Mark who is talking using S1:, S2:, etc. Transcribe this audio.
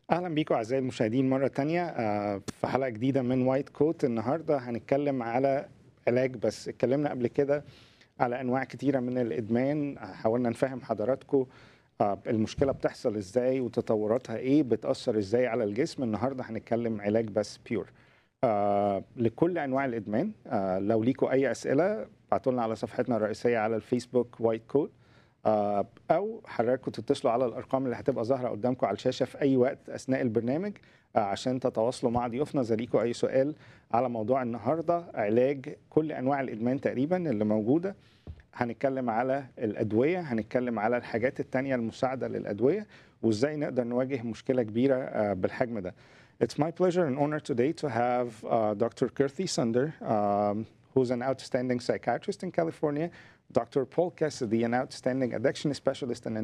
S1: اهلا بيكم اعزائي المشاهدين مره تانية آه، في حلقه جديده من وايت كوت النهارده هنتكلم على علاج بس اتكلمنا قبل كده على انواع كتيره من الادمان حاولنا نفهم حضراتكم آه، المشكله بتحصل ازاي وتطوراتها ايه بتاثر ازاي على الجسم النهارده هنتكلم علاج بس بيور آه لكل انواع الادمان آه لو ليكم اي اسئله ابعتوا لنا على صفحتنا الرئيسيه على الفيسبوك وايت كوت آه، او حضراتكم تتصلوا على الارقام اللي هتبقى ظاهره قدامكم على الشاشه في اي وقت اثناء البرنامج آه، عشان تتواصلوا مع ضيوفنا اذا ليكم اي سؤال على موضوع النهارده علاج كل انواع الادمان تقريبا اللي موجوده هنتكلم على الادويه هنتكلم على الحاجات التانية المساعده للادويه وازاي نقدر نواجه مشكله كبيره آه، بالحجم ده It's my pleasure and honor today to have uh, Dr. Kirthi Sunder, um, who's an outstanding psychiatrist in California, Dr. Paul Cassidy, an outstanding addiction specialist and